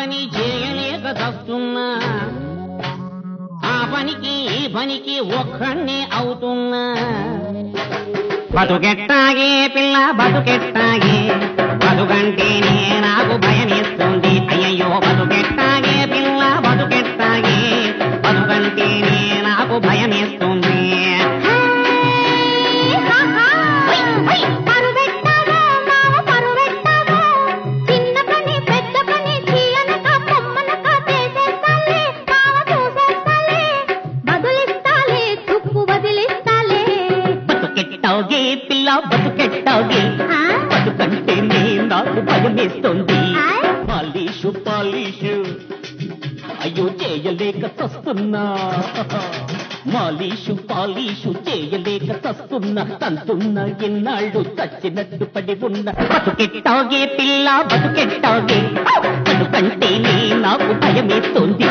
పని చేయలేక చస్తున్నా ఆ పనికి ఈ పనికి ఒక్కడే అవుతున్నా బతుకెట్టాగే పిల్ల బతుకెట్టాగే బతుకంటేనే నాకు భయమేస్తుంది అయ్యయ్యో బతుకెట్టాగే పిల్ల బతుకెట్టాగే బతుకంటేనే నాకు భయమేస్తుంది పరువెట్టావో మావ పరువెట్టావో చిన్న పని పెద్ద పని చీయనక పొమ్మనక చేసేస్తాలే మావ చూసేస్తాలే బదులిస్తాలే తుప్పు వదిలిస్తాలే బతుకెట్టాగే పిల్ల బతుకెట్టాగే ఆ? బతుకంటేనే నాకు భయమేస్తుంది ఆయ్. పాలీషు పాలీషు అయ్యో చేయలేక చస్తున్నా మాలీషు పాలీషు చేయలేక చస్తున్నా తంతున్నా ఎన్నాళ్ళు చచ్చినట్టు పడి ఉన్న బతుకెట్టాగే పిల్ల బతుకెట్టాగే బతుకంటేనే నాకు భయమేస్తుంది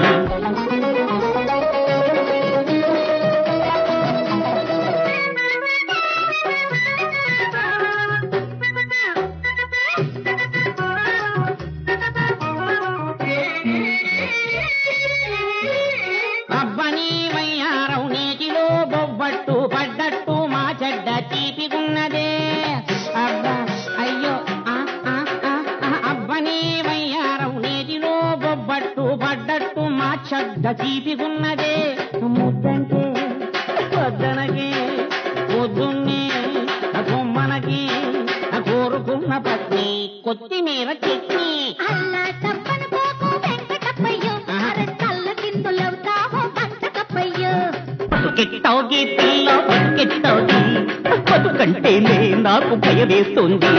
అబ్బని వయ్యారం నీటిలో బొబ్బట్టు పడ్డట్టు మా చెడ్డ తీపిగున్నదే అబ్బా అయ్యో ఆ, ఆ, ఆ, ఆ, అబ్బని వయ్యారం నీటిలో బొబ్బట్టు పడ్డట్టు మా చెడ్డ తీపిగున్నదే ముద్దంటే వద్దనకి పొద్దున్నే బొమ్మనకి కోరుకున్న పత్ని కొత్తిమీర చట్నీ అల్లా తప్పని పోకు వెంకటప్పయ్యో అరే తల్ల కిందులవుతావో పంచకప్పయ్యో బతుకెట్టాగి పిల్ల బతుకెట్టాగి బతుకంటేనే నాకు భయమేస్తుంది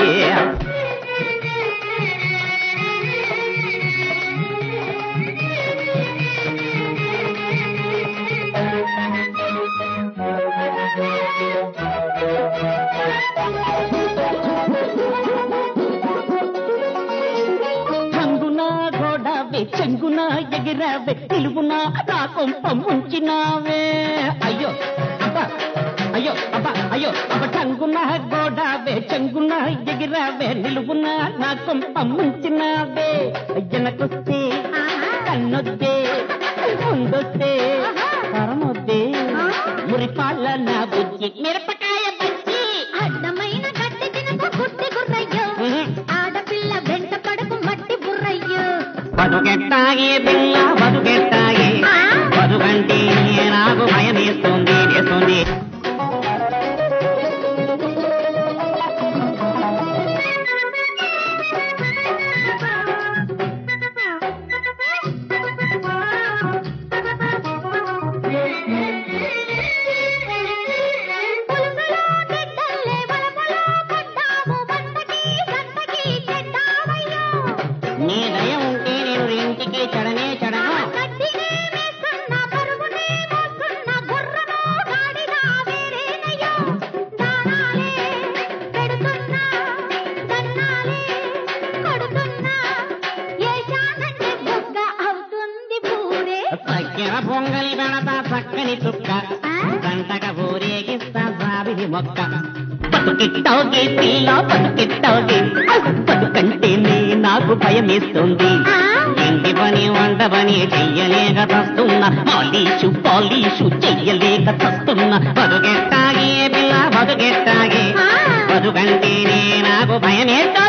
చంగున గోడవే చెంగున ఎగిరావే నిలువున నా కొంప ముంచినావే అయ్యో అబ్బా అయ్యో అబ్బా అయ్యో అబ్బ చంగున గోడవే చెంగున ఎగిరావే నిలువున నా కొంప ముంచినావే అయ్యనకొస్తే కన్నొద్దే ముందొస్తే పరమొద్దే మురిపాల నా బుజ్జి మిరపకాయ బజ్జి అడ్డమైన గడ్డి తినకు గుడ్డి గుర్రయ్యో ఆడపిల్ల వెంట పడకు మట్టి బుర్రయ్యో బతుకెట్టాగే పిల్ల బతుకెట్టాగే ఆ? బతుకంటే నాకు భయం వేస్తుంది వేస్తుంది పులుసులో బిడ్డల్లే వలపులో పడ్డావు బండకి గంటకి చెడ్డావయ్యో నీ దయ ఉంటే నేను ఇంటికి చెడనే చెడను గడ్డినే వేస్తున్న పరుగునే మోస్తున్న గుర్రమో గాడిద వేరేనయ్యో దానాలే పెడుతున్నా దన్నాలే కొడుతున్నా ఏశానంటే బొగ్గ అవుతుంది పూరే చక్కెర పొంగలి పెడతా చక్కని చుక్క ఆ? గంటక ఊరేగిస్తా సావిడి మొక్క బతుకెట్టాగే పిల్ల బతుకెట్టాగే బతుకంటేనే నాకు భయం వేస్తుంది ఆ? ఇంటి పని వంట పని చెయ్యలేక తస్తున్నా పాలీషు పాలీషు చెయ్యలేక తస్తున్నా బతుకెట్టాగే పిల్ల బతుకెట్టాగే ఆ? బతుకంటేనే నాకు భయమేస్తా